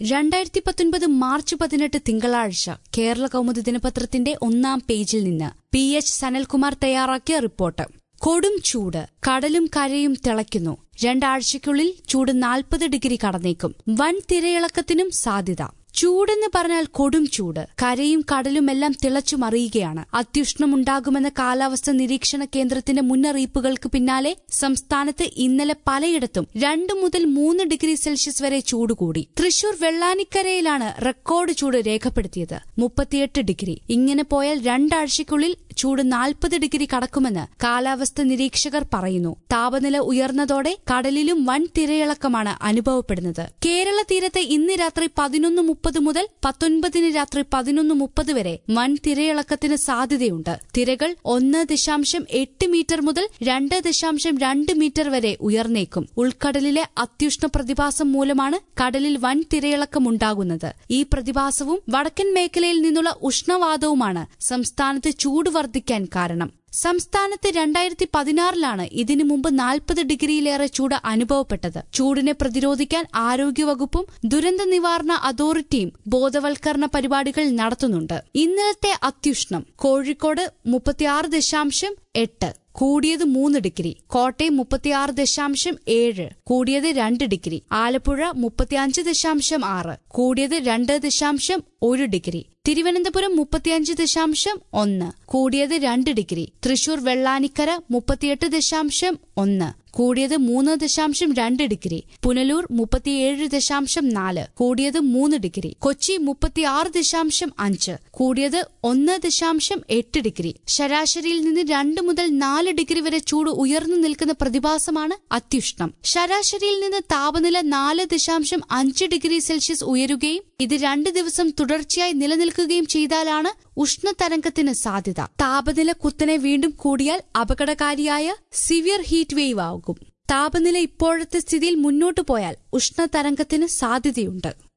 രണ്ടായിരത്തി പത്തൊൻപത് മാർച്ച് പതിനെട്ട് തിങ്കളാഴ്ച കേരള കൗമുദി ദിനപത്രത്തിന്റെ ഒന്നാം പേജിൽ നിന്ന് പി എച്ച് സനൽകുമാർ തയ്യാറാക്കിയ റിപ്പോർട്ട് കൊടും ചൂട് കടലും കരയും തിളയ്ക്കുന്നു രണ്ടാഴ്ചയ്ക്കുള്ളിൽ ചൂട് നാൽപ്പത് ഡിഗ്രി കടന്നേക്കും വൻ തിരയിളക്കത്തിനും സാധ്യത ചൂടെന്ന് പറഞ്ഞാൽ കൊടും ചൂട് കരയും കടലുമെല്ലാം തിളച്ചു മറിയുകയാണ് അത്യുഷ്ണമുണ്ടാകുമെന്ന കാലാവസ്ഥ നിരീക്ഷണ കേന്ദ്രത്തിന്റെ മുന്നറിയിപ്പുകൾക്ക് പിന്നാലെ സംസ്ഥാനത്ത് ഇന്നലെ പലയിടത്തും രണ്ട് മുതൽ മൂന്ന് ഡിഗ്രി സെൽഷ്യസ് വരെ ചൂട് കൂടി തൃശൂർ വെള്ളാനിക്കരയിലാണ് റെക്കോർഡ് ചൂട് രേഖപ്പെടുത്തിയത് മുപ്പത്തിയെട്ട് ഡിഗ്രി ഇങ്ങനെ പോയാൽ രണ്ടാഴ്ചയ്ക്കുള്ളിൽ ചൂട് നാൽപ്പത് ഡിഗ്രി കടക്കുമെന്ന് കാലാവസ്ഥ നിരീക്ഷകർ പറയുന്നു താപനില ഉയർന്നതോടെ കടലിലും വൻ തിരയിളക്കമാണ് അനുഭവപ്പെടുന്നത് കേരള തീരത്ത് ഇന്ന് രാത്രി പതിനൊന്ന് മുപ്പത് മുതൽ പത്തൊൻപതിന് രാത്രി പതിനൊന്ന് മുപ്പത് വരെ വൻ തിരയിളക്കത്തിന് സാധ്യതയുണ്ട് തിരകൾ ഒന്ന് ദശാംശം എട്ട് മീറ്റർ മുതൽ രണ്ട് ദശാംശം രണ്ട് മീറ്റർ വരെ ഉയർന്നേക്കും ഉൾക്കടലിലെ അത്യുഷ്ണ പ്രതിഭാസം മൂലമാണ് കടലിൽ വൻ തിരയിളക്കം ഉണ്ടാകുന്നത് ഈ പ്രതിഭാസവും വടക്കൻ മേഖലയിൽ നിന്നുള്ള ഉഷ്ണവാതവുമാണ് സംസ്ഥാനത്ത് ചൂട് വർദ്ധിക്കാൻ കാരണം സംസ്ഥാനത്ത് രണ്ടായിരത്തി പതിനാറിലാണ് ഇതിനു മുമ്പ് നാൽപ്പത് ഡിഗ്രിയിലേറെ ചൂട് അനുഭവപ്പെട്ടത് ചൂടിനെ പ്രതിരോധിക്കാൻ ആരോഗ്യവകുപ്പും ദുരന്ത നിവാരണ അതോറിറ്റിയും ബോധവൽക്കരണ പരിപാടികൾ നടത്തുന്നുണ്ട് ഇന്നലത്തെ അത്യുഷ്ണം കോഴിക്കോട് മുപ്പത്തിയാറ് ദശാംശം എട്ട് കൂടിയത് മൂന്ന് ഡിഗ്രി കോട്ടയം മുപ്പത്തിയാറ് ദശാംശം ഏഴ് കൂടിയത് രണ്ട് ഡിഗ്രി ആലപ്പുഴ മുപ്പത്തിയഞ്ച് ദശാംശം ആറ് കൂടിയത് രണ്ട് ദശാംശം ഒരു ഡിഗ്രി തിരുവനന്തപുരം മുപ്പത്തിയഞ്ച് ദശാംശം ഒന്ന് കൂടിയത് രണ്ട് ഡിഗ്രി തൃശൂർ വെള്ളാനിക്കര മുപ്പത്തിയെട്ട് ദശാംശം ഒന്ന് കൂടിയത് മൂന്ന് ദശാംശം രണ്ട് ഡിഗ്രി പുനലൂർ മുപ്പത്തിയേഴ് ദശാംശം നാല് കൂടിയത് മൂന്ന് ഡിഗ്രി കൊച്ചി മുപ്പത്തിയാറ് ദശാംശം അഞ്ച് കൂടിയത് ഒന്ന് ദശാംശം എട്ട് ഡിഗ്രി ശരാശരിയിൽ നിന്ന് രണ്ട് മുതൽ നാല് ഡിഗ്രി വരെ ചൂട് ഉയർന്നു നിൽക്കുന്ന പ്രതിഭാസമാണ് അത്യുഷ്ണം ശരാശരിയിൽ നിന്ന് താപനില നാല് ദശാംശം അഞ്ച് ഡിഗ്രി സെൽഷ്യസ് ഉയരുകയും ഇത് രണ്ട് ദിവസം തുടർച്ചയായി നിലനിൽക്കുകയും ചെയ്താലാണ് ഉഷ്ണതരംഗത്തിന് സാധ്യത താപനില കുത്തനെ വീണ്ടും കൂടിയാൽ അപകടകാരിയായ സിവിയർ ഹീറ്റ് വേവ് ആകും താപനില ഇപ്പോഴത്തെ സ്ഥിതിയിൽ മുന്നോട്ടു പോയാൽ ഉഷ്ണതരംഗത്തിന് സാധ്യതയുണ്ട്